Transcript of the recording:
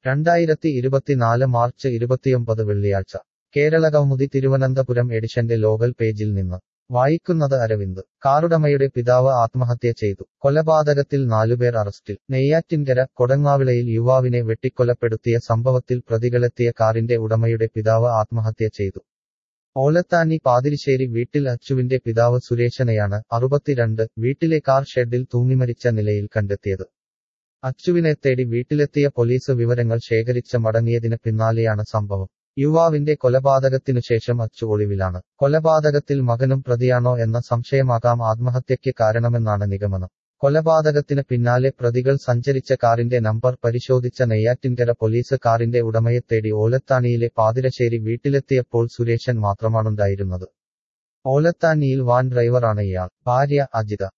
രണ്ടായിരത്തി ഇരുപത്തിനാല് മാർച്ച് ഇരുപത്തിയൊമ്പത് വെള്ളിയാഴ്ച കേരളകൗമുദി തിരുവനന്തപുരം എഡിഷന്റെ ലോകൽ പേജിൽ നിന്ന് വായിക്കുന്നത് അരവിന്ദ് കാറുടമയുടെ പിതാവ് ആത്മഹത്യ ചെയ്തു കൊലപാതകത്തിൽ നാലുപേർ അറസ്റ്റിൽ നെയ്യാറ്റിൻകര കൊടങ്ങാവിളയിൽ യുവാവിനെ വെട്ടിക്കൊലപ്പെടുത്തിയ സംഭവത്തിൽ പ്രതികളെത്തിയ കാറിന്റെ ഉടമയുടെ പിതാവ് ആത്മഹത്യ ചെയ്തു ഓലത്താനി പാതിരിശ്ശേരി വീട്ടിൽ അച്ചുവിന്റെ പിതാവ് സുരേശനെയാണ് അറുപത്തിരണ്ട് വീട്ടിലെ കാർ ഷെഡിൽ തൂങ്ങിമരിച്ച നിലയിൽ കണ്ടെത്തിയത് അച്ചുവിനെ തേടി വീട്ടിലെത്തിയ പോലീസ് വിവരങ്ങൾ ശേഖരിച്ച് മടങ്ങിയതിന് പിന്നാലെയാണ് സംഭവം യുവാവിന്റെ കൊലപാതകത്തിനുശേഷം അച്ചു ഒളിവിലാണ് കൊലപാതകത്തിൽ മകനും പ്രതിയാണോ എന്ന സംശയമാകാം ആത്മഹത്യയ്ക്ക് കാരണമെന്നാണ് നിഗമനം കൊലപാതകത്തിന് പിന്നാലെ പ്രതികൾ സഞ്ചരിച്ച കാറിന്റെ നമ്പർ പരിശോധിച്ച നെയ്യാറ്റിൻകര പോലീസ് കാറിന്റെ ഉടമയെ തേടി ഓലത്താണിയിലെ പാതിരശ്ശേരി വീട്ടിലെത്തിയപ്പോൾ സുരേശൻ മാത്രമാണുണ്ടായിരുന്നത് ഓലത്താനിയിൽ വാൻ ഡ്രൈവറാണ് ഇയാൾ ഭാര്യ അജിത